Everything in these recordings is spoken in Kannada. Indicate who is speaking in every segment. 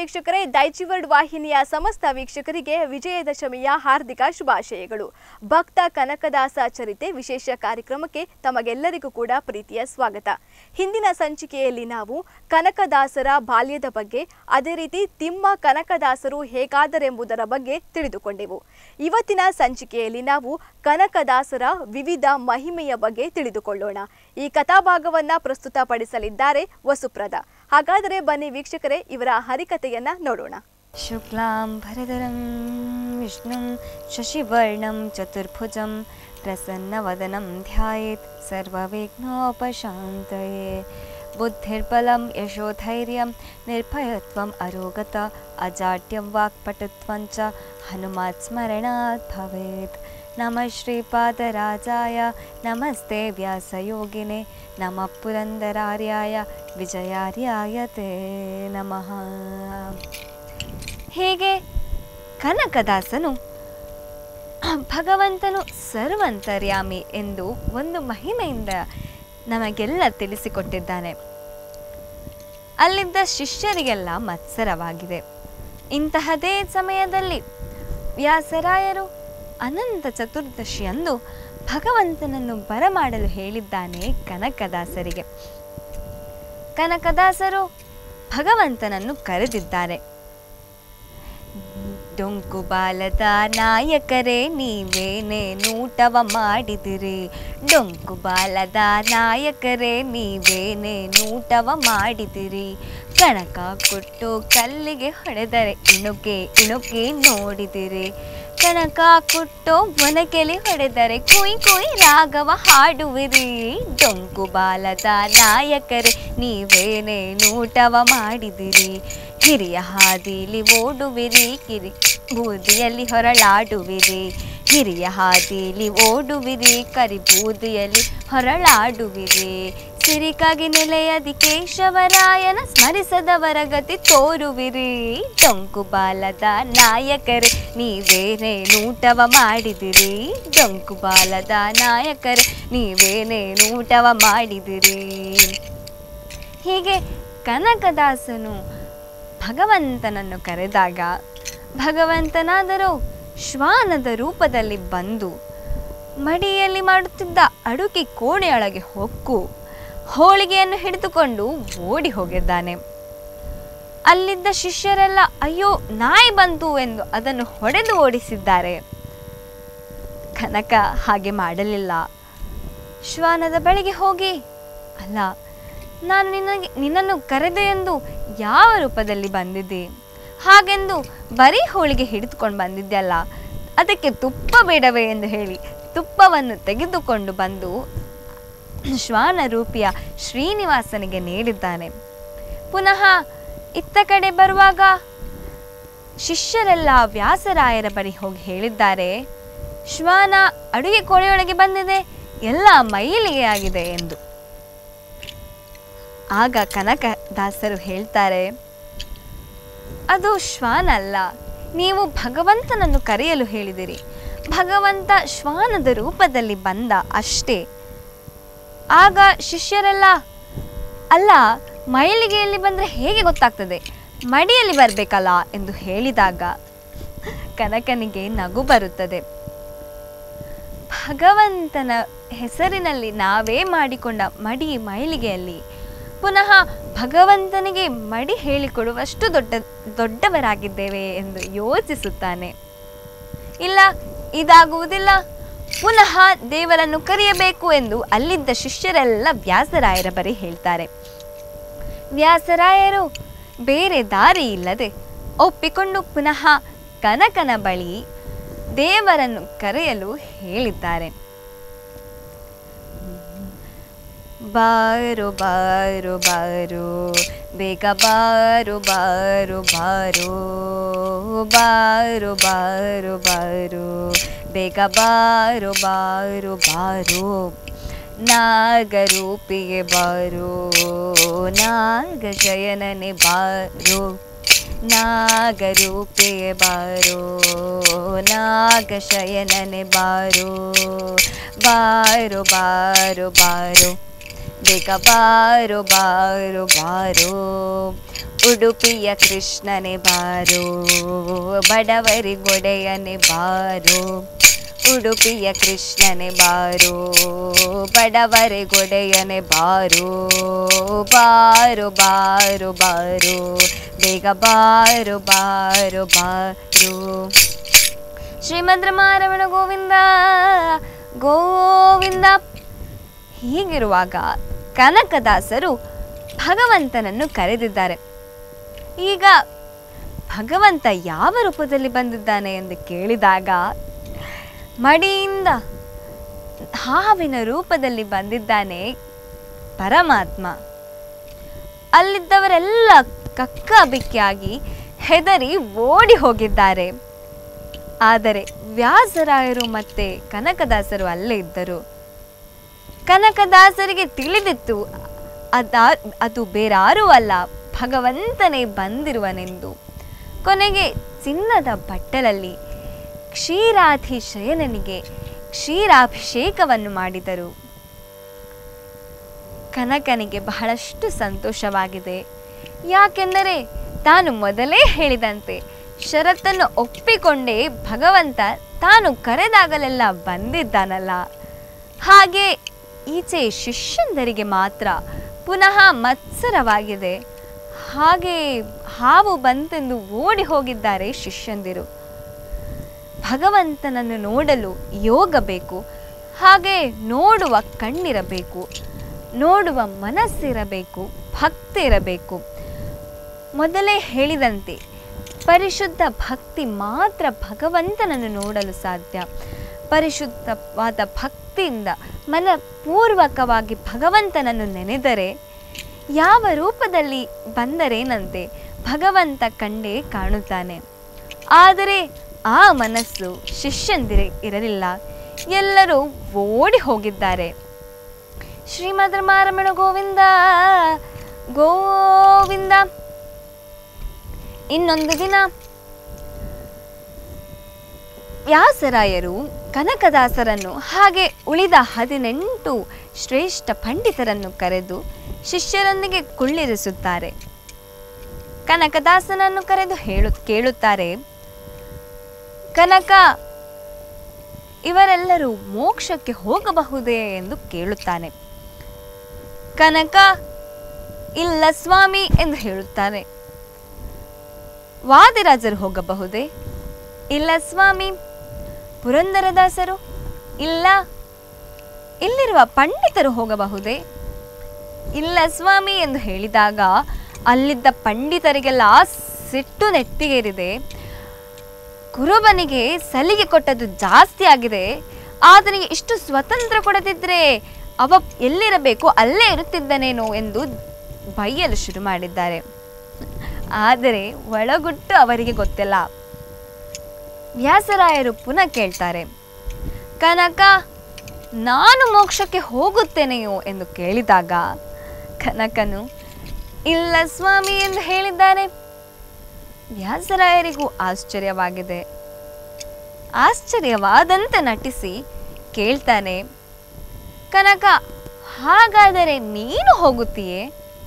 Speaker 1: ವೀಕ್ಷಕರೇ ದೈಜಿ ವರ್ಲ್ಡ್ ವಾಹಿನಿಯ ಸಮಸ್ತ ವೀಕ್ಷಕರಿಗೆ ವಿಜಯದಶಮಿಯ ಹಾರ್ದಿಕ ಶುಭಾಶಯಗಳು ಭಕ್ತ ಕನಕದಾಸ ಚರಿತೆ ವಿಶೇಷ ಕಾರ್ಯಕ್ರಮಕ್ಕೆ ತಮಗೆಲ್ಲರಿಗೂ ಕೂಡ ಪ್ರೀತಿಯ ಸ್ವಾಗತ ಹಿಂದಿನ ಸಂಚಿಕೆಯಲ್ಲಿ ನಾವು ಕನಕದಾಸರ ಬಾಲ್ಯದ ಬಗ್ಗೆ ಅದೇ ರೀತಿ ತಿಮ್ಮ ಕನಕದಾಸರು ಹೇಗಾದರೆಂಬುದರ ಬಗ್ಗೆ ತಿಳಿದುಕೊಂಡೆವು ಇವತ್ತಿನ ಸಂಚಿಕೆಯಲ್ಲಿ ನಾವು ಕನಕದಾಸರ ವಿವಿಧ ಮಹಿಮೆಯ ಬಗ್ಗೆ ತಿಳಿದುಕೊಳ್ಳೋಣ ಈ ಕಥಾಭಾಗವನ್ನ ಪ್ರಸ್ತುತಪಡಿಸಲಿದ್ದಾರೆ ವಸುಪ್ರದ ಹಾಗಾದರೆ ಬನ್ನಿ ವೀಕ್ಷಕರೇ ಇವರ ಹರಿಕತೆಯನ್ನ ನೋಡೋಣ
Speaker 2: शुक्लां भरधरं विष्णुं शशिवर्णं चतुर्भुजं प्रसन्नवदनं ध्यायेत् सर्वविघ्नोपशान्तये बुद्धिर्बलं यशोधैर्यं निर्भयत्वम् अरोगता अजाड्यं वाक्पटुत्वं च हनुमात् स्मरणात् भवेत् नमः श्रीपादराजाय नमस्ते व्यासयोगिने नमः पुरन्दरार्याय विजयार्याय ते नमः ಹೀಗೆ ಕನಕದಾಸನು ಭಗವಂತನು ಸರ್ವಂತರ್ಯಾಮಿ ಎಂದು ಒಂದು ಮಹಿಮೆಯಿಂದ ನಮಗೆಲ್ಲ ತಿಳಿಸಿಕೊಟ್ಟಿದ್ದಾನೆ ಅಲ್ಲಿದ್ದ ಶಿಷ್ಯರಿಗೆಲ್ಲ ಮತ್ಸರವಾಗಿದೆ ಇಂತಹದೇ ಸಮಯದಲ್ಲಿ ವ್ಯಾಸರಾಯರು ಅನಂತ ಚತುರ್ದಶಿಯಂದು ಭಗವಂತನನ್ನು ಬರಮಾಡಲು ಹೇಳಿದ್ದಾನೆ ಕನಕದಾಸರಿಗೆ ಕನಕದಾಸರು ಭಗವಂತನನ್ನು ಕರೆದಿದ್ದಾರೆ ಡೊಂಕು ಬಾಲದ ನಾಯಕರೇ ನೀವೇನೇ ನೂಟವ ಮಾಡಿದಿರಿ ಡೊಂಕು ಬಾಲದ ನಾಯಕರೇ ನೀವೇನೇ ನೂಟವ ಮಾಡಿದಿರಿ ಕಣಕ ಕೊಟ್ಟು ಕಲ್ಲಿಗೆ ಹೊಡೆದರೆ ಇಣುಕೆ ಇಣುಕಿ ನೋಡಿದಿರಿ ಕಣಕ ಕೊಟ್ಟು ಮೊನಕೆಲಿ ಹೊಡೆದರೆ ಕುಯ್ ಕುಯ್ ರಾಗವ ಹಾಡುವಿರಿ ಡೊಂಕು ಬಾಲದ ನಾಯಕರೇ ನೀವೇನೇ ನೂಟವ ಮಾಡಿದಿರಿ ಹಿರಿಯ ಹಾದಿಲಿ ಓಡುವಿರಿ ಕಿರಿ ಬೂದಿಯಲ್ಲಿ ಹೊರಳಾಡುವಿರಿ ಹಿರಿಯ ಹಾದಿಲಿ ಓಡುವಿರಿ ಕರಿ ಬೂದಿಯಲ್ಲಿ ಹೊರಳಾಡುವಿರಿ ಸಿರಿಕಾಗಿ ನೆಲೆಯದಿ ಕೇಶವರಾಯನ ಸ್ಮರಿಸದವರ ಗತಿ ತೋರುವಿರಿ ಡೊಂಕು ಬಾಲದ ನಾಯಕರೇ ನೀವೇನೇ ನೂಟವ ಮಾಡಿದಿರಿ ಡೊಂಕು ಬಾಲದ ನಾಯಕರೇ ನೀವೇನೇ ನೂಟವ ಮಾಡಿದಿರಿ ಹೀಗೆ ಕನಕದಾಸನು ಭಗವಂತನನ್ನು ಕರೆದಾಗ ಭಗವಂತನಾದರೂ ಶ್ವಾನದ ರೂಪದಲ್ಲಿ ಬಂದು ಮಡಿಯಲ್ಲಿ ಮಾಡುತ್ತಿದ್ದ ಅಡುಗೆ ಕೋಣೆಯೊಳಗೆ ಹೊಕ್ಕು ಹೋಳಿಗೆಯನ್ನು ಹಿಡಿದುಕೊಂಡು ಓಡಿ ಹೋಗಿದ್ದಾನೆ ಅಲ್ಲಿದ್ದ ಶಿಷ್ಯರೆಲ್ಲ ಅಯ್ಯೋ ನಾಯಿ ಬಂತು ಎಂದು ಅದನ್ನು ಹೊಡೆದು ಓಡಿಸಿದ್ದಾರೆ ಕನಕ ಹಾಗೆ ಮಾಡಲಿಲ್ಲ ಶ್ವಾನದ ಬಳಿಗೆ ಹೋಗಿ ಅಲ್ಲ ನಾನು ನಿನಗೆ ನಿನ್ನನ್ನು ಕರೆದೆ ಎಂದು ಯಾವ ರೂಪದಲ್ಲಿ ಬಂದಿದ್ದೆ ಹಾಗೆಂದು ಬರೀ ಹೋಳಿಗೆ ಹಿಡಿದುಕೊಂಡು ಬಂದಿದ್ದೆಲ್ಲ ಅದಕ್ಕೆ ತುಪ್ಪ ಬೇಡವೇ ಎಂದು ಹೇಳಿ ತುಪ್ಪವನ್ನು ತೆಗೆದುಕೊಂಡು ಬಂದು ಶ್ವಾನ ರೂಪಿಯ ಶ್ರೀನಿವಾಸನಿಗೆ ನೀಡಿದ್ದಾನೆ ಪುನಃ ಇತ್ತ ಕಡೆ ಬರುವಾಗ ಶಿಷ್ಯರೆಲ್ಲ ವ್ಯಾಸರಾಯರ ಬಳಿ ಹೋಗಿ ಹೇಳಿದ್ದಾರೆ ಶ್ವಾನ ಅಡುಗೆ ಕೋಣೆಯೊಳಗೆ ಬಂದಿದೆ ಎಲ್ಲ ಮೈಲಿಗೆ ಆಗಿದೆ ಎಂದು ಆಗ ಕನಕದಾಸರು ಹೇಳ್ತಾರೆ ಅದು ಶ್ವಾನ ಅಲ್ಲ ನೀವು ಭಗವಂತನನ್ನು ಕರೆಯಲು ಹೇಳಿದಿರಿ ಭಗವಂತ ಶ್ವಾನದ ರೂಪದಲ್ಲಿ ಬಂದ ಅಷ್ಟೇ ಆಗ ಶಿಷ್ಯರೆಲ್ಲ ಅಲ್ಲ ಮೈಲಿಗೆಯಲ್ಲಿ ಬಂದರೆ ಹೇಗೆ ಗೊತ್ತಾಗ್ತದೆ ಮಡಿಯಲ್ಲಿ ಬರಬೇಕಲ್ಲ ಎಂದು ಹೇಳಿದಾಗ ಕನಕನಿಗೆ ನಗು ಬರುತ್ತದೆ ಭಗವಂತನ ಹೆಸರಿನಲ್ಲಿ ನಾವೇ ಮಾಡಿಕೊಂಡ ಮಡಿ ಮೈಲಿಗೆಯಲ್ಲಿ ಪುನಃ ಭಗವಂತನಿಗೆ ಮಡಿ ಹೇಳಿಕೊಡುವಷ್ಟು ದೊಡ್ಡ ದೊಡ್ಡವರಾಗಿದ್ದೇವೆ ಎಂದು ಯೋಚಿಸುತ್ತಾನೆ ಇಲ್ಲ ಇದಾಗುವುದಿಲ್ಲ ಪುನಃ ದೇವರನ್ನು ಕರೆಯಬೇಕು ಎಂದು ಅಲ್ಲಿದ್ದ ಶಿಷ್ಯರೆಲ್ಲ ವ್ಯಾಸರಾಯರ ಬಳಿ ಹೇಳ್ತಾರೆ ವ್ಯಾಸರಾಯರು ಬೇರೆ ದಾರಿ ಇಲ್ಲದೆ ಒಪ್ಪಿಕೊಂಡು ಪುನಃ ಕನಕನ ಬಳಿ ದೇವರನ್ನು ಕರೆಯಲು ಹೇಳಿದ್ದಾರೆ ಬಾರು ಬಾರು ಬಾರು ಬೇಗ ಬಾರು ಬಾರು ಬಾರು ಬಾರು ಬಾರು ಬಾರು ಬೇಗ ಬಾರು ಬಾರು ಬಾರು ನಾಗರೂಪಿಗೆ ಬಾರು ನಾಗ ಶಯನನೆ ಬಾರು ನಾಗರೂಪಿಗೆ ಬಾರು ನಾಗಶಯನನೆ ಬಾರು ಬಾರು ಬಾರು ಬಾರು ಬೇಗ ಬಾರು ಬಾರು ಬಾರು ಉಡುಪಿಯ ಕೃಷ್ಣನೆ ಬಾರೋ ಬಡವರಿಗೊಡೆಯನೆ ಬಾರೋ ಉಡುಪಿಯ ಕೃಷ್ಣನೆ ಬಾರೋ ಬಡವರಿಗೊಡೆಯನೆ ಬಾರೋ ಬಾರು ಬಾರು ಬಾರು ಬೇಗ ಬಾರು ಬಾರು ಬಾರು ಶ್ರೀಮದ್ ರಮಾರಮಣ ಗೋವಿಂದ ಗೋವಿಂದ ಹೀಗಿರುವಾಗ ಕನಕದಾಸರು ಭಗವಂತನನ್ನು ಕರೆದಿದ್ದಾರೆ ಈಗ ಭಗವಂತ ಯಾವ ರೂಪದಲ್ಲಿ ಬಂದಿದ್ದಾನೆ ಎಂದು ಕೇಳಿದಾಗ ಮಡಿಯಿಂದ ಹಾವಿನ ರೂಪದಲ್ಲಿ ಬಂದಿದ್ದಾನೆ ಪರಮಾತ್ಮ ಅಲ್ಲಿದ್ದವರೆಲ್ಲ ಕಕ್ಕ ಬಿಕ್ಕಿಯಾಗಿ ಹೆದರಿ ಓಡಿ ಹೋಗಿದ್ದಾರೆ ಆದರೆ ವ್ಯಾಸರಾಯರು ಮತ್ತೆ ಕನಕದಾಸರು ಅಲ್ಲೇ ಇದ್ದರು ಕನಕದಾಸರಿಗೆ ತಿಳಿದಿತ್ತು ಅದ ಅದು ಬೇರಾರೂ ಅಲ್ಲ ಭಗವಂತನೇ ಬಂದಿರುವನೆಂದು ಕೊನೆಗೆ ಚಿನ್ನದ ಬಟ್ಟಲಲ್ಲಿ ಕ್ಷೀರಾಧಿಶಯನನಿಗೆ ಕ್ಷೀರಾಭಿಷೇಕವನ್ನು ಮಾಡಿದರು ಕನಕನಿಗೆ ಬಹಳಷ್ಟು ಸಂತೋಷವಾಗಿದೆ ಯಾಕೆಂದರೆ ತಾನು ಮೊದಲೇ ಹೇಳಿದಂತೆ ಷರತ್ತನ್ನು ಒಪ್ಪಿಕೊಂಡೇ ಭಗವಂತ ತಾನು ಕರೆದಾಗಲೆಲ್ಲ ಬಂದಿದ್ದಾನಲ್ಲ ಹಾಗೆ ಈಚೆ ಶಿಷ್ಯಂದರಿಗೆ ಮಾತ್ರ ಪುನಃ ಮತ್ಸರವಾಗಿದೆ ಹಾಗೆ ಹಾವು ಬಂತೆಂದು ಓಡಿ ಹೋಗಿದ್ದಾರೆ ಶಿಷ್ಯಂದಿರು ಭಗವಂತನನ್ನು ನೋಡಲು ಯೋಗ ಬೇಕು ಹಾಗೆ ನೋಡುವ ಕಣ್ಣಿರಬೇಕು ನೋಡುವ ಮನಸ್ಸಿರಬೇಕು ಭಕ್ತಿ ಇರಬೇಕು ಮೊದಲೇ ಹೇಳಿದಂತೆ ಪರಿಶುದ್ಧ ಭಕ್ತಿ ಮಾತ್ರ ಭಗವಂತನನ್ನು ನೋಡಲು ಸಾಧ್ಯ ಪರಿಶುದ್ಧವಾದ ಭಕ್ತಿಯಿಂದ ಮನಪೂರ್ವಕವಾಗಿ ಭಗವಂತನನ್ನು ನೆನೆದರೆ ಯಾವ ರೂಪದಲ್ಲಿ ಬಂದರೇನಂತೆ ಭಗವಂತ ಕಂಡೇ ಕಾಣುತ್ತಾನೆ ಆದರೆ ಆ ಮನಸ್ಸು ಶಿಷ್ಯಂದಿರ ಇರಲಿಲ್ಲ ಎಲ್ಲರೂ ಓಡಿ ಹೋಗಿದ್ದಾರೆ ಶ್ರೀಮದ್ ರಮಾರಮಣ ಗೋವಿಂದ ಗೋವಿಂದ ಇನ್ನೊಂದು ದಿನ ವ್ಯಾಸರಾಯರು ಕನಕದಾಸರನ್ನು ಹಾಗೆ ಉಳಿದ ಹದಿನೆಂಟು ಶ್ರೇಷ್ಠ ಪಂಡಿತರನ್ನು ಕರೆದು ಶಿಷ್ಯರೊಂದಿಗೆ ಕುಳ್ಳಿರಿಸುತ್ತಾರೆ ಕನಕದಾಸನನ್ನು ಕರೆದು ಹೇಳು ಕೇಳುತ್ತಾರೆ ಕನಕ ಇವರೆಲ್ಲರೂ ಮೋಕ್ಷಕ್ಕೆ ಹೋಗಬಹುದೇ ಎಂದು ಕೇಳುತ್ತಾನೆ ಕನಕ ಇಲ್ಲ ಸ್ವಾಮಿ ಎಂದು ಹೇಳುತ್ತಾನೆ ವಾದಿರಾಜರು ಹೋಗಬಹುದೇ ಇಲ್ಲ ಸ್ವಾಮಿ ಪುರಂದರದಾಸರು ಇಲ್ಲ ಇಲ್ಲಿರುವ ಪಂಡಿತರು ಹೋಗಬಹುದೇ ಇಲ್ಲ ಸ್ವಾಮಿ ಎಂದು ಹೇಳಿದಾಗ ಅಲ್ಲಿದ್ದ ಪಂಡಿತರಿಗೆಲ್ಲ ಸಿಟ್ಟು ನೆತ್ತಿಗೇರಿದೆ ಕುರುಬನಿಗೆ ಸಲಿಗೆ ಕೊಟ್ಟದ್ದು ಜಾಸ್ತಿ ಆಗಿದೆ ಆತನಿಗೆ ಇಷ್ಟು ಸ್ವತಂತ್ರ ಕೊಡದಿದ್ರೆ ಅವ ಎಲ್ಲಿರಬೇಕು ಅಲ್ಲೇ ಇರುತ್ತಿದ್ದನೇನೋ ಎಂದು ಬೈಯಲು ಶುರು ಮಾಡಿದ್ದಾರೆ ಆದರೆ ಒಳಗುಟ್ಟು ಅವರಿಗೆ ಗೊತ್ತಿಲ್ಲ ವ್ಯಾಸರಾಯರು ಪುನಃ ಕೇಳ್ತಾರೆ ಕನಕ ನಾನು ಮೋಕ್ಷಕ್ಕೆ ಹೋಗುತ್ತೇನೆಯೋ ಎಂದು ಕೇಳಿದಾಗ ಕನಕನು ಇಲ್ಲ ಸ್ವಾಮಿ ಎಂದು ಹೇಳಿದ್ದಾನೆ ವ್ಯಾಸರಾಯರಿಗೂ ಆಶ್ಚರ್ಯವಾಗಿದೆ ಆಶ್ಚರ್ಯವಾದಂತೆ ನಟಿಸಿ ಕೇಳ್ತಾನೆ ಕನಕ ಹಾಗಾದರೆ ನೀನು ಹೋಗುತ್ತೀಯೇ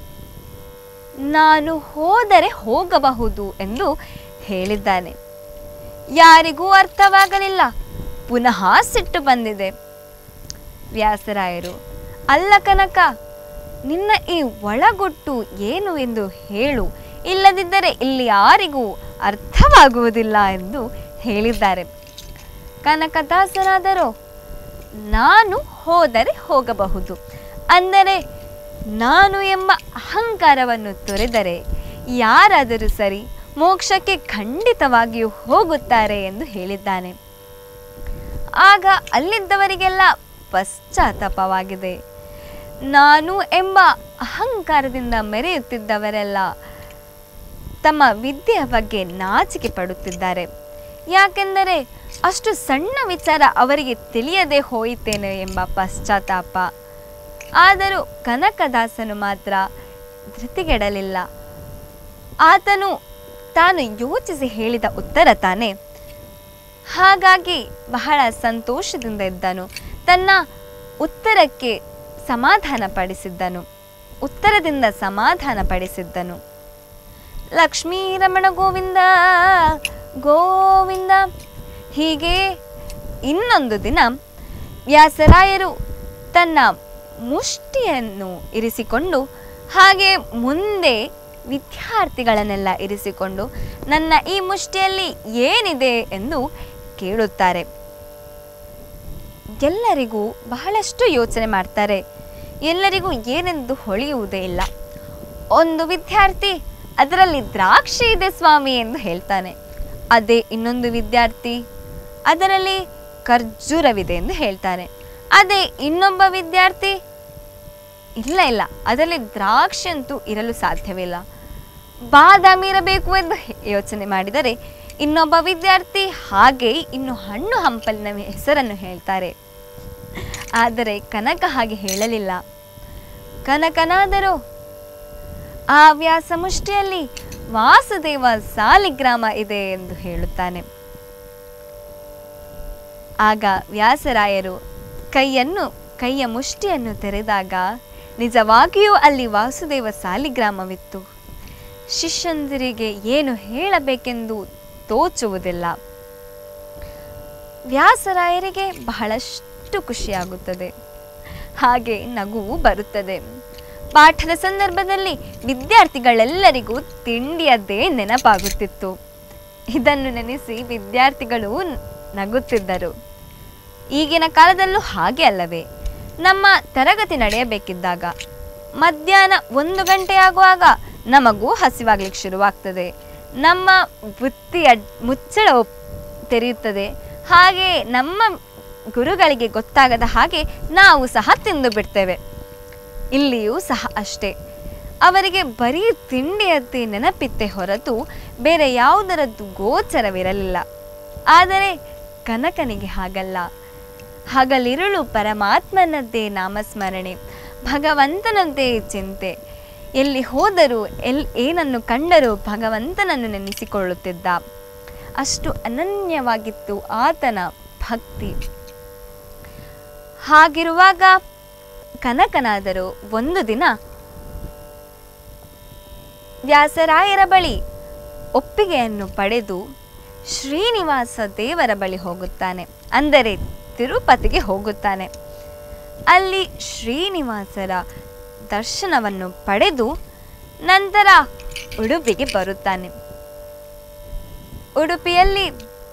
Speaker 2: ನಾನು ಹೋದರೆ ಹೋಗಬಹುದು ಎಂದು ಹೇಳಿದ್ದಾನೆ ಯಾರಿಗೂ ಅರ್ಥವಾಗಲಿಲ್ಲ ಪುನಃ ಸಿಟ್ಟು ಬಂದಿದೆ ವ್ಯಾಸರಾಯರು ಅಲ್ಲ ಕನಕ ನಿನ್ನ ಈ ಒಳಗುಟ್ಟು ಏನು ಎಂದು ಹೇಳು ಇಲ್ಲದಿದ್ದರೆ ಇಲ್ಲಿ ಯಾರಿಗೂ ಅರ್ಥವಾಗುವುದಿಲ್ಲ ಎಂದು ಹೇಳಿದ್ದಾರೆ ಕನಕದಾಸನಾದರೂ ನಾನು ಹೋದರೆ ಹೋಗಬಹುದು ಅಂದರೆ ನಾನು ಎಂಬ ಅಹಂಕಾರವನ್ನು ತೊರೆದರೆ ಯಾರಾದರೂ ಸರಿ ಮೋಕ್ಷಕ್ಕೆ ಖಂಡಿತವಾಗಿಯೂ ಹೋಗುತ್ತಾರೆ ಎಂದು ಹೇಳಿದ್ದಾನೆ ಆಗ ಅಲ್ಲಿದ್ದವರಿಗೆಲ್ಲ ಪಶ್ಚಾತ್ತಾಪವಾಗಿದೆ ನಾನು ಎಂಬ ಅಹಂಕಾರದಿಂದ ಮೆರೆಯುತ್ತಿದ್ದವರೆಲ್ಲ ತಮ್ಮ ವಿದ್ಯೆಯ ಬಗ್ಗೆ ನಾಚಿಕೆ ಪಡುತ್ತಿದ್ದಾರೆ ಯಾಕೆಂದರೆ ಅಷ್ಟು ಸಣ್ಣ ವಿಚಾರ ಅವರಿಗೆ ತಿಳಿಯದೆ ಹೋಯಿತೇನೆ ಎಂಬ ಪಶ್ಚಾತ್ತಾಪ ಆದರೂ ಕನಕದಾಸನು ಮಾತ್ರ ಧೃತಿಗೆಡಲಿಲ್ಲ ಆತನು ತಾನು ಯೋಚಿಸಿ ಹೇಳಿದ ಉತ್ತರ ತಾನೇ ಹಾಗಾಗಿ ಬಹಳ ಸಂತೋಷದಿಂದ ಇದ್ದನು ತನ್ನ ಉತ್ತರಕ್ಕೆ ಸಮಾಧಾನ ಪಡಿಸಿದ್ದನು ಉತ್ತರದಿಂದ ಸಮಾಧಾನ ಪಡಿಸಿದ್ದನು ಲಕ್ಷ್ಮೀ ರಮಣ ಗೋವಿಂದ ಗೋವಿಂದ ಹೀಗೆ ಇನ್ನೊಂದು ದಿನ ವ್ಯಾಸರಾಯರು ತನ್ನ ಮುಷ್ಟಿಯನ್ನು ಇರಿಸಿಕೊಂಡು ಹಾಗೆ ಮುಂದೆ ವಿದ್ಯಾರ್ಥಿಗಳನ್ನೆಲ್ಲ ಇರಿಸಿಕೊಂಡು ನನ್ನ ಈ ಮುಷ್ಟಿಯಲ್ಲಿ ಏನಿದೆ ಎಂದು ಕೇಳುತ್ತಾರೆ ಎಲ್ಲರಿಗೂ ಬಹಳಷ್ಟು ಯೋಚನೆ ಮಾಡ್ತಾರೆ ಎಲ್ಲರಿಗೂ ಏನೆಂದು ಹೊಳೆಯುವುದೇ ಇಲ್ಲ ಒಂದು ವಿದ್ಯಾರ್ಥಿ ಅದರಲ್ಲಿ ದ್ರಾಕ್ಷಿ ಇದೆ ಸ್ವಾಮಿ ಎಂದು ಹೇಳ್ತಾನೆ ಅದೇ ಇನ್ನೊಂದು ವಿದ್ಯಾರ್ಥಿ ಅದರಲ್ಲಿ ಖರ್ಜೂರವಿದೆ ಎಂದು ಹೇಳ್ತಾನೆ ಅದೇ ಇನ್ನೊಬ್ಬ ವಿದ್ಯಾರ್ಥಿ ಇಲ್ಲ ಇಲ್ಲ ಅದರಲ್ಲಿ ದ್ರಾಕ್ಷಿ ಅಂತೂ ಇರಲು ಸಾಧ್ಯವಿಲ್ಲ ಬಾದಾಮಿ ಇರಬೇಕು ಎಂದು ಹೆ- ಯೋಚನೆ ಮಾಡಿದರೆ ಇನ್ನೊಬ್ಬ ವಿದ್ಯಾರ್ಥಿ ಹಾಗೆ ಇನ್ನು ಹಣ್ಣು ಹಂಪಲಿನ ಹೆಸರನ್ನು ಹೇಳ್ತಾರೆ ಆದರೆ ಕನಕ ಹಾಗೆ ಹೇಳಲಿಲ್ಲ ಕನಕನಾದರೂ ಆ ವ್ಯಾಸ ಮುಷ್ಟಿಯಲ್ಲಿ ವಾಸುದೇವ ಸಾಲಿಗ್ರಾಮ ಇದೆ ಎಂದು ಹೇಳುತ್ತಾನೆ ಆಗ ವ್ಯಾಸರಾಯರು ಕೈಯನ್ನು ಕೈಯ ಮುಷ್ಟಿಯನ್ನು ತೆರೆದಾಗ ನಿಜವಾಗಿಯೂ ಅಲ್ಲಿ ವಾಸುದೇವ ಸಾಲಿಗ್ರಾಮವಿತ್ತು ಶಿಷ್ಯಂದಿರಿಗೆ ಏನು ಹೇಳಬೇಕೆಂದು ತೋಚುವುದಿಲ್ಲ ವ್ಯಾಸರಾಯರಿಗೆ ಬಹಳಷ್ಟು ಖುಷಿಯಾಗುತ್ತದೆ ಹಾಗೆ ನಗುವು ಬರುತ್ತದೆ ಪಾಠದ ಸಂದರ್ಭದಲ್ಲಿ ವಿದ್ಯಾರ್ಥಿಗಳೆಲ್ಲರಿಗೂ ತಿಂಡಿಯದ್ದೇ ನೆನಪಾಗುತ್ತಿತ್ತು ಇದನ್ನು ನೆನೆಸಿ ವಿದ್ಯಾರ್ಥಿಗಳು ನ- ನಗುತ್ತಿದ್ದರು ಈಗಿನ ಕಾಲದಲ್ಲೂ ಹಾಗೆ ಅಲ್ಲವೇ ನಮ್ಮ ತರಗತಿ ನಡೆಯಬೇಕಿದ್ದಾಗ ಮಧ್ಯಾಹ್ನ ಒಂದು ಗಂಟೆ ಆಗುವಾಗ ನಮಗೂ ಹಸಿವಾಗ್ಲಿಕ್ಕೆ ಶುರುವಾಗ್ತದೆ ನಮ್ಮ ಬುತ್ತಿಯ ಮುಚ್ಚಳ ಒಪ್- ತೆರೆಯುತ್ತದೆ ಹಾಗೆ ನಮ್ಮ ಗುರುಗಳಿಗೆ ಗೊತ್ತಾಗದ ಹಾಗೆ ನಾವು ಸಹ ತಿಂದು ಬಿಡ್ತೇವೆ ಇಲ್ಲಿಯೂ ಸಹ ಅಷ್ಟೇ ಅವರಿಗೆ ಬರೀ ತಿಂಡಿಯದ್ದೇ ನೆನಪಿತ್ತೆ ಹೊರತು ಬೇರೆ ಯಾವುದರದ್ದು ಗೋಚರವಿರಲಿಲ್ಲ ಆದರೆ ಕನಕನಿಗೆ ಹಾಗಲ್ಲ ಹಗಲಿರುಳು ಪರಮಾತ್ಮನದ್ದೇ ನಾಮಸ್ಮರಣೆ ಭಗವಂತನದ್ದೇ ಚಿಂತೆ ಎಲ್ಲಿ ಹೋದರೂ ಎಲ್ ಏನನ್ನು ಕಂಡರೂ ಭಗವಂತನನ್ನು ನೆನೆಸಿಕೊಳ್ಳುತ್ತಿದ್ದ ಅಷ್ಟು ಅನನ್ಯವಾಗಿತ್ತು ಆತನ ಭಕ್ತಿ ಹಾಗಿರುವಾಗ ಕನಕನಾದರೂ ಒಂದು ದಿನ ವ್ಯಾಸರಾಯರ ಬಳಿ ಒಪ್ಪಿಗೆಯನ್ನು ಪಡೆದು ಶ್ರೀನಿವಾಸ ದೇವರ ಬಳಿ ಹೋಗುತ್ತಾನೆ ಅಂದರೆ ತಿರುಪತಿಗೆ ಹೋಗುತ್ತಾನೆ ಅಲ್ಲಿ ಶ್ರೀನಿವಾಸರ ದರ್ಶನವನ್ನು ಪಡೆದು ನಂತರ ಉಡುಪಿಗೆ ಬರುತ್ತಾನೆ ಉಡುಪಿಯಲ್ಲಿ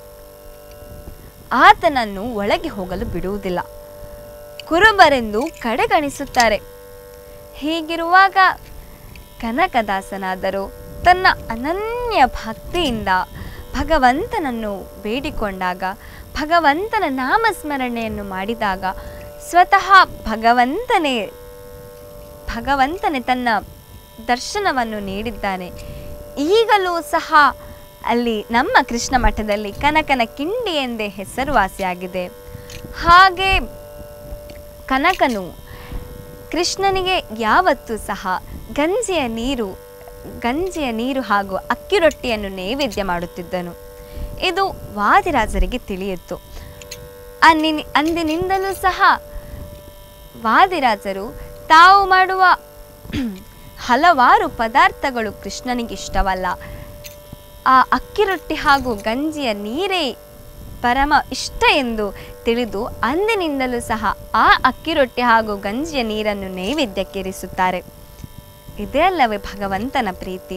Speaker 2: ಆತನನ್ನು ಒಳಗೆ ಹೋಗಲು ಬಿಡುವುದಿಲ್ಲ ಕುರುಬರೆಂದು ಕಡೆಗಣಿಸುತ್ತಾರೆ ಹೀಗಿರುವಾಗ ಕನಕದಾಸನಾದರೂ ತನ್ನ ಅನನ್ಯ ಭಕ್ತಿಯಿಂದ ಭಗವಂತನನ್ನು ಬೇಡಿಕೊಂಡಾಗ ಭಗವಂತನ ನಾಮಸ್ಮರಣೆಯನ್ನು ಮಾಡಿದಾಗ ಸ್ವತಃ ಭಗವಂತನೇ ಭಗವಂತನೇ ತನ್ನ ದರ್ಶನವನ್ನು ನೀಡಿದ್ದಾನೆ ಈಗಲೂ ಸಹ ಅಲ್ಲಿ ನಮ್ಮ ಕೃಷ್ಣ ಮಠದಲ್ಲಿ ಕನಕನ ಕಿಂಡಿ ಎಂದೇ ಹೆಸರುವಾಸಿಯಾಗಿದೆ ಹಾಗೆ ಕನಕನು ಕೃಷ್ಣನಿಗೆ ಯಾವತ್ತೂ ಸಹ ಗಂಜಿಯ ನೀರು ಗಂಜಿಯ ನೀರು ಹಾಗೂ ಅಕ್ಕಿ ರೊಟ್ಟಿಯನ್ನು ನೈವೇದ್ಯ ಮಾಡುತ್ತಿದ್ದನು ಇದು ವಾದಿರಾಜರಿಗೆ ತಿಳಿಯಿತು ಅನ್ನಿ ಅಂದಿನಿಂದಲೂ ಸಹ ವಾದಿರಾಜರು ತಾವು ಮಾಡುವ ಹಲವಾರು ಪದಾರ್ಥಗಳು ಕೃಷ್ಣನಿಗೆ ಇಷ್ಟವಲ್ಲ ಆ ಅಕ್ಕಿ ರೊಟ್ಟಿ ಹಾಗೂ ಗಂಜಿಯ ನೀರೇ ಪರಮ ಇಷ್ಟ ಎಂದು ತಿಳಿದು ಅಂದಿನಿಂದಲೂ ಸಹ ಆ ಅಕ್ಕಿ ರೊಟ್ಟಿ ಹಾಗೂ ಗಂಜಿಯ ನೀರನ್ನು ನೈವೇದ್ಯಕ್ಕಿರಿಸುತ್ತಾರೆ ಇದೇ ಅಲ್ಲವೇ ಭಗವಂತನ ಪ್ರೀತಿ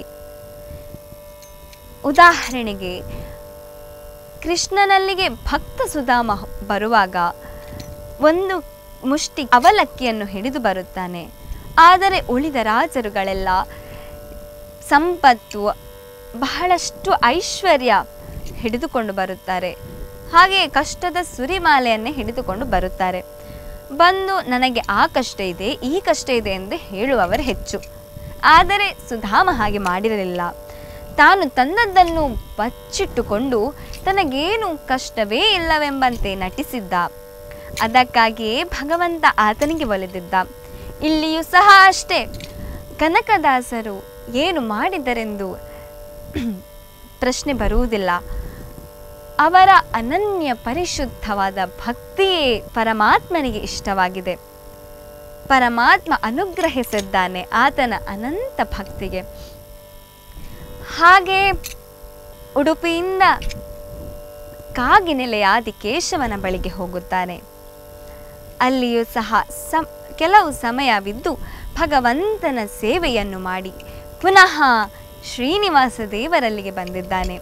Speaker 2: ಉದಾಹರಣೆಗೆ ಕೃಷ್ಣನಲ್ಲಿಗೆ ಭಕ್ತ ಸುಧಾಮ ಬರುವಾಗ ಒಂದು ಮುಷ್ಟಿ ಅವಲಕ್ಕಿಯನ್ನು ಹಿಡಿದು ಬರುತ್ತಾನೆ ಆದರೆ ಉಳಿದ ರಾಜರುಗಳೆಲ್ಲ ಸಂಪತ್ತು ಬಹಳಷ್ಟು ಐಶ್ವರ್ಯ ಹಿಡಿದುಕೊಂಡು ಬರುತ್ತಾರೆ ಹಾಗೆ ಕಷ್ಟದ ಸುರಿಮಾಲೆಯನ್ನೇ ಹಿಡಿದುಕೊಂಡು ಬರುತ್ತಾರೆ ಬಂದು ನನಗೆ ಆ ಕಷ್ಟ ಇದೆ ಈ ಕಷ್ಟ ಇದೆ ಎಂದು ಹೇಳುವವರು ಹೆಚ್ಚು ಆದರೆ ಸುಧಾಮ ಹಾಗೆ ಮಾಡಿರಲಿಲ್ಲ ತಾನು ತನ್ನದ್ದನ್ನು ಬಚ್ಚಿಟ್ಟುಕೊಂಡು ತನಗೇನು ಕಷ್ಟವೇ ಇಲ್ಲವೆಂಬಂತೆ ನಟಿಸಿದ್ದ ಅದಕ್ಕಾಗಿಯೇ ಭಗವಂತ ಆತನಿಗೆ ಒಲಿದಿದ್ದ ಇಲ್ಲಿಯೂ ಸಹ ಅಷ್ಟೇ ಕನಕದಾಸರು ಏನು ಮಾಡಿದರೆಂದು ಪ್ರಶ್ನೆ ಬರುವುದಿಲ್ಲ ಅವರ ಅನನ್ಯ ಪರಿಶುದ್ಧವಾದ ಭಕ್ತಿಯೇ ಪರಮಾತ್ಮನಿಗೆ ಇಷ್ಟವಾಗಿದೆ ಪರಮಾತ್ಮ ಅನುಗ್ರಹಿಸಿದ್ದಾನೆ ಆತನ ಅನಂತ ಭಕ್ತಿಗೆ ಹಾಗೆ ಉಡುಪಿಯಿಂದ ಕಾಗಿನೆಲೆಯ ಆದಿಕೇಶವನ ಬಳಿಗೆ ಹೋಗುತ್ತಾನೆ ಅಲ್ಲಿಯೂ ಸಹ ಸಂ ಕೆಲವು ಸಮಯವಿದ್ದು ಭಗವಂತನ ಸೇವೆಯನ್ನು ಮಾಡಿ ಪುನಃ ಶ್ರೀನಿವಾಸ ದೇವರಲ್ಲಿಗೆ ಬಂದಿದ್ದಾನೆ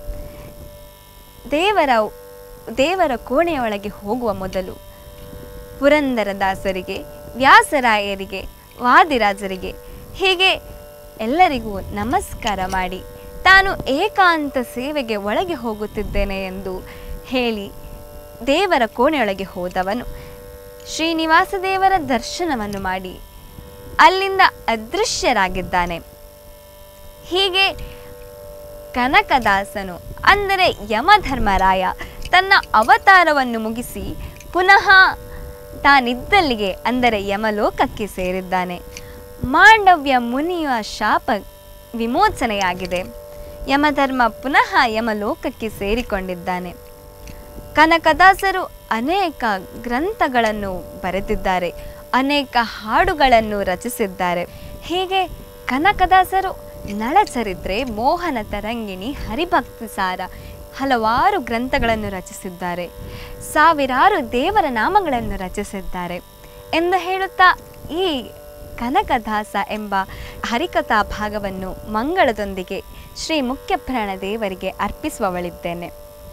Speaker 2: ದೇವರ ದೇವರ ಕೋಣೆಯೊಳಗೆ ಹೋಗುವ ಮೊದಲು ಪುರಂದರದಾಸರಿಗೆ ವ್ಯಾಸರಾಯರಿಗೆ ವಾದಿರಾಜರಿಗೆ ಹೀಗೆ ಎಲ್ಲರಿಗೂ ನಮಸ್ಕಾರ ಮಾಡಿ ತಾನು ಏಕಾಂತ ಸೇವೆಗೆ ಒಳಗೆ ಹೋಗುತ್ತಿದ್ದೇನೆ ಎಂದು ಹೇಳಿ ದೇವರ ಕೋಣೆಯೊಳಗೆ ಹೋದವನು ಶ್ರೀನಿವಾಸ ದೇವರ ದರ್ಶನವನ್ನು ಮಾಡಿ ಅಲ್ಲಿಂದ ಅದೃಶ್ಯರಾಗಿದ್ದಾನೆ ಹೀಗೆ ಕನಕದಾಸನು ಅಂದರೆ ಯಮಧರ್ಮರಾಯ ತನ್ನ ಅವತಾರವನ್ನು ಮುಗಿಸಿ ಪುನಃ ತಾನಿದ್ದಲ್ಲಿಗೆ ಅಂದರೆ ಯಮಲೋಕಕ್ಕೆ ಸೇರಿದ್ದಾನೆ ಮಾಂಡವ್ಯ ಮುನಿಯ ಶಾಪ ವಿಮೋಚನೆಯಾಗಿದೆ ಯಮಧರ್ಮ ಪುನಃ ಯಮಲೋಕಕ್ಕೆ ಸೇರಿಕೊಂಡಿದ್ದಾನೆ ಕನಕದಾಸರು ಅನೇಕ ಗ್ರಂಥಗಳನ್ನು ಬರೆದಿದ್ದಾರೆ ಅನೇಕ ಹಾಡುಗಳನ್ನು ರಚಿಸಿದ್ದಾರೆ ಹೀಗೆ ಕನಕದಾಸರು ನಳಚರಿತ್ರೆ ಮೋಹನ ತರಂಗಿಣಿ ಹರಿಭಕ್ತಿ ಸಾರ ಹಲವಾರು ಗ್ರಂಥಗಳನ್ನು ರಚಿಸಿದ್ದಾರೆ ಸಾವಿರಾರು ದೇವರ ನಾಮಗಳನ್ನು ರಚಿಸಿದ್ದಾರೆ ಎಂದು ಹೇಳುತ್ತಾ ಈ ಕನಕದಾಸ ಎಂಬ ಹರಿಕಥಾ ಭಾಗವನ್ನು ಮಂಗಳದೊಂದಿಗೆ ಶ್ರೀ ಮುಖ್ಯಪ್ರಾಣ ದೇವರಿಗೆ ಅರ್ಪಿಸುವವಳಿದ್ದೇನೆ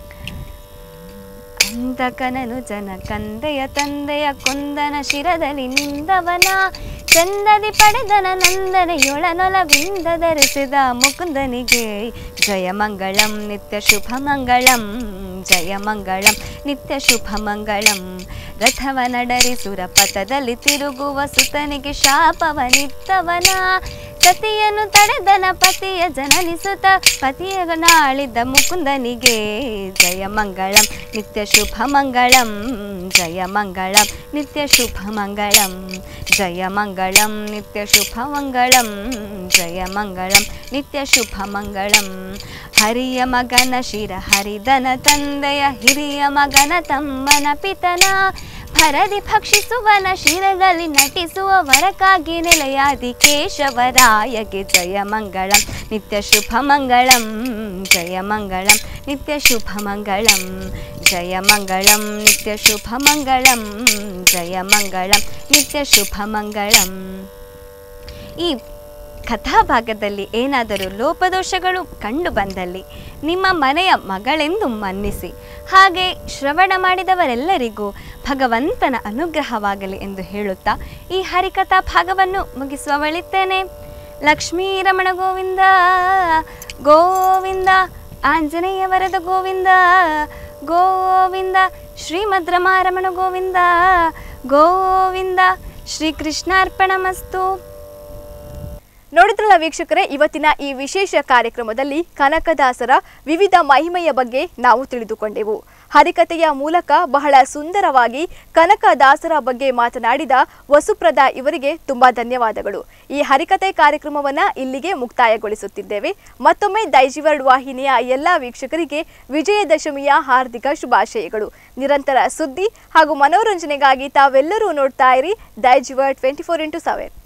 Speaker 2: ಅಂದಕನನು ಜನ ಕಂದೆಯ ತಂದೆಯ ಕೊಂದನ ಶಿರದಲ್ಲಿ ನಿಂದವನ ಚಂದದಿ ಪಡೆದನ ನಂದನೆಯೊಳನೊಲವಿಂದ ಧರಿಸಿದ ಮುಕುಂದನಿಗೆ ಜಯ ಮಂಗಳಂ ನಿತ್ಯ ಶುಭ ಮಂಗಳಂ ಜಯ ಮಂಗಳಂ ನಿತ್ಯ ಶುಭ ಮಂಗಳಂ ರಥವ ನಡರಿಸುರ ಪಥದಲ್ಲಿ ತಿರುಗುವ ಸುತನಿಗೆ ಶಾಪವನಿತ್ತವನ ಸತಿಯನ್ನು ತಡೆದನ ಪತಿಯ ಜನನಿಸುತ್ತ ಪತಿಯ ನಾಳಿದ್ದ ಮುಕುಂದನಿಗೆ ಜಯ ಮಂಗಳಂ ನಿತ್ಯ ಶುಭ ಮಂಗಳಂ ಜಯ ಮಂಗಳಂ ನಿತ್ಯ ಶುಭ ಮಂಗಳಂ ಜಯ ಮಂಗಳಂ ನಿತ್ಯ ಶುಭ ಮಂಗಳಂ ಜಯ ಮಂಗಳಂ ನಿತ್ಯ ಶುಭ ಮಂಗಳಂ ಹರಿಯ ಮಗನ ಶಿರ ಹರಿದನ ತಂದೆಯ ಹಿರಿಯ ಮಗನ ತಮ್ಮನ ಪಿತನ ಭರದಿ ಭಕ್ಷಿಸುವನ ಶಿರದಲ್ಲಿ ನಟಿಸುವ ವರಕ್ಕಾಗಿ ನೆಲೆಯಾದಿ ಕೇಶವರಾಯಗೆ ಜಯ ಮಂಗಳಂ ನಿತ್ಯ ಶುಭ ಮಂಗಳಂ ಜಯ ಮಂಗಳಂ ನಿತ್ಯ ಶುಭ ಮಂಗಳಂ ಜಯ ಮಂಗಳಂ ನಿತ್ಯ ಶುಭ ಮಂಗಳಂ ಜಯ ಮಂಗಳಂ ನಿತ್ಯ ಶುಭ ಮಂಗಳಂ ಈ ಕಥಾಭಾಗದಲ್ಲಿ ಏನಾದರೂ ಲೋಪದೋಷಗಳು ಕಂಡು ಬಂದಲ್ಲಿ ನಿಮ್ಮ ಮನೆಯ ಮಗಳೆಂದು ಮನ್ನಿಸಿ ಹಾಗೆ ಶ್ರವಣ ಮಾಡಿದವರೆಲ್ಲರಿಗೂ ಭಗವಂತನ ಅನುಗ್ರಹವಾಗಲಿ ಎಂದು ಹೇಳುತ್ತಾ ಈ ಹರಿಕಥಾ ಭಾಗವನ್ನು ಮುಗಿಸುವವಳಿದ್ದೇನೆ ಲಕ್ಷ್ಮೀ ರಮಣ ಗೋವಿಂದ ಗೋವಿಂದ ಆಂಜನೇಯ ವರದ ಗೋವಿಂದ ಗೋವಿಂದ ಶ್ರೀಮದ್ ರಮಾರಮಣ ಗೋವಿಂದ ಗೋವಿಂದ ಶ್ರೀಕೃಷ್ಣಾರ್ಪಣಮಸ್ತು
Speaker 1: ನೋಡಿದ್ರಲ್ಲ ವೀಕ್ಷಕರೇ ಇವತ್ತಿನ ಈ ವಿಶೇಷ ಕಾರ್ಯಕ್ರಮದಲ್ಲಿ ಕನಕದಾಸರ ವಿವಿಧ ಮಹಿಮೆಯ ಬಗ್ಗೆ ನಾವು ತಿಳಿದುಕೊಂಡೆವು ಹರಿಕಥೆಯ ಮೂಲಕ ಬಹಳ ಸುಂದರವಾಗಿ ಕನಕದಾಸರ ಬಗ್ಗೆ ಮಾತನಾಡಿದ ವಸುಪ್ರದ ಇವರಿಗೆ ತುಂಬಾ ಧನ್ಯವಾದಗಳು ಈ ಹರಿಕಥೆ ಕಾರ್ಯಕ್ರಮವನ್ನ ಇಲ್ಲಿಗೆ ಮುಕ್ತಾಯಗೊಳಿಸುತ್ತಿದ್ದೇವೆ ಮತ್ತೊಮ್ಮೆ ದೈಜಿವರ್ಡ್ ವಾಹಿನಿಯ ಎಲ್ಲ ವೀಕ್ಷಕರಿಗೆ ವಿಜಯದಶಮಿಯ ಹಾರ್ದಿಕ ಶುಭಾಶಯಗಳು ನಿರಂತರ ಸುದ್ದಿ ಹಾಗೂ ಮನೋರಂಜನೆಗಾಗಿ ತಾವೆಲ್ಲರೂ ನೋಡ್ತಾ ಇರಿ Daijiworld twenty four into seven